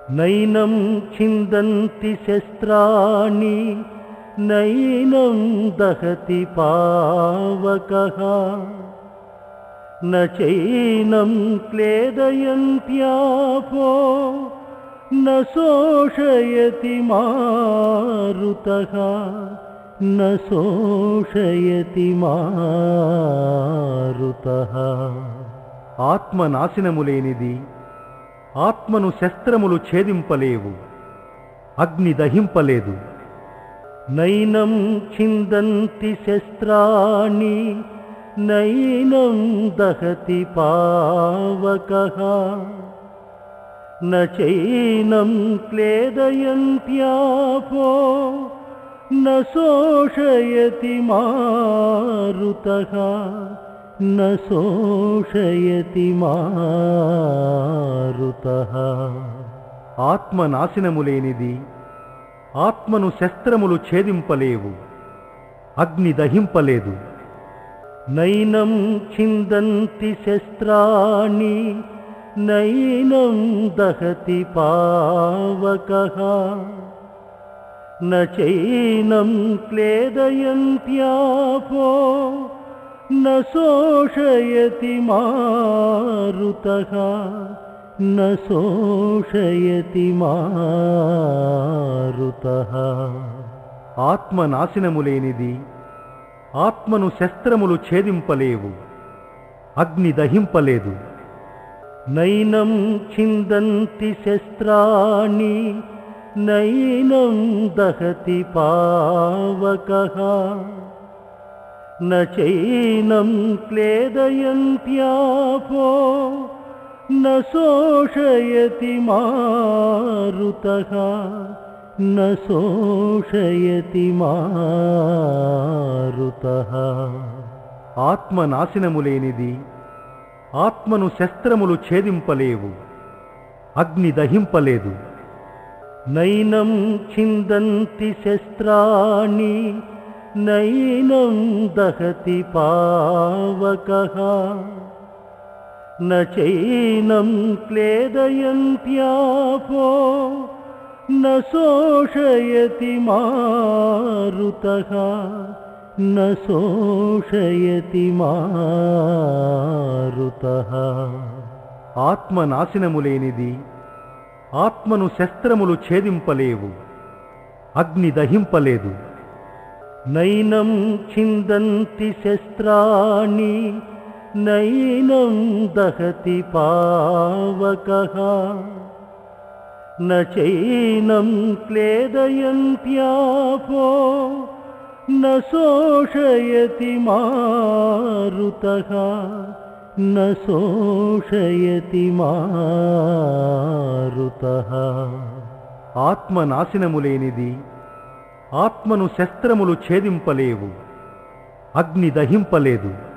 నైనం ఛిందంతి శస్త్రాణి నైనం దహతి పావకः न चैनं क्लेदयन्त्यापो न शोषयति मारुतः न शोषयति మారుతః ఆత్మ నాశనము లేనిది ఆత్మను శస్త్రములు ఛేదింపలేవు అగ్ని దహింపలేదు నైనం ఛిందంతి శస్త్రాణి నైనం దహతి పావకः न चैनं क्लेदयन्त्यापो न शोषयति मारुतः न शोषयति మారుతः ఆత్మ నాశనము లేనిది ఆత్మను శస్త్రములు ఛేదింపలేవు అగ్ని దహింపలేదు నైనం ఛిందంతి శస్త్రాణి నైనం దహతి పావకः न चैनं क्लेदयन्त्यापो न शोषयति मारुतः न शोषयति మారుతः ఆత్మ నాశనము లేనిది ఆత్మను శస్త్రములు ఛేదింపలేవు అగ్ని దహింపలేదు నైనం ఛిందంతి శస్త్రాణి నైనం దహతి పావకः न चैनं क्लेदयन्त्यापो न शोषयति मारुतः न शोषयति మారుతः ఆత్మ నాశనము లేనిది ఆత్మను శస్త్రములు ఛేదింపలేవు అగ్ని దహింపలేదు నైనం ఛిందంతి శస్త్రాణి నైనం దహతి పావకः न चैनं क्लेदयन्त्यापो न शोषयति मारुतः न शोषयति మారుతः ఆత్మ నాశనము లేనిది ఆత్మను శస్త్రములు ఛేదింపలేవు అగ్ని దహింపలేదు నైనం ఛిందంతి శస్త్రాణి నైనం దహతి పావకः न चैनं क्लेदयन्त्यापो न शोषयति मारुतः न शोषयति మారుతः ఆత్మ నాశనము లేనిది ఆత్మను శస్త్రములు ఛేదింపలేవు అగ్ని దహింపలేదు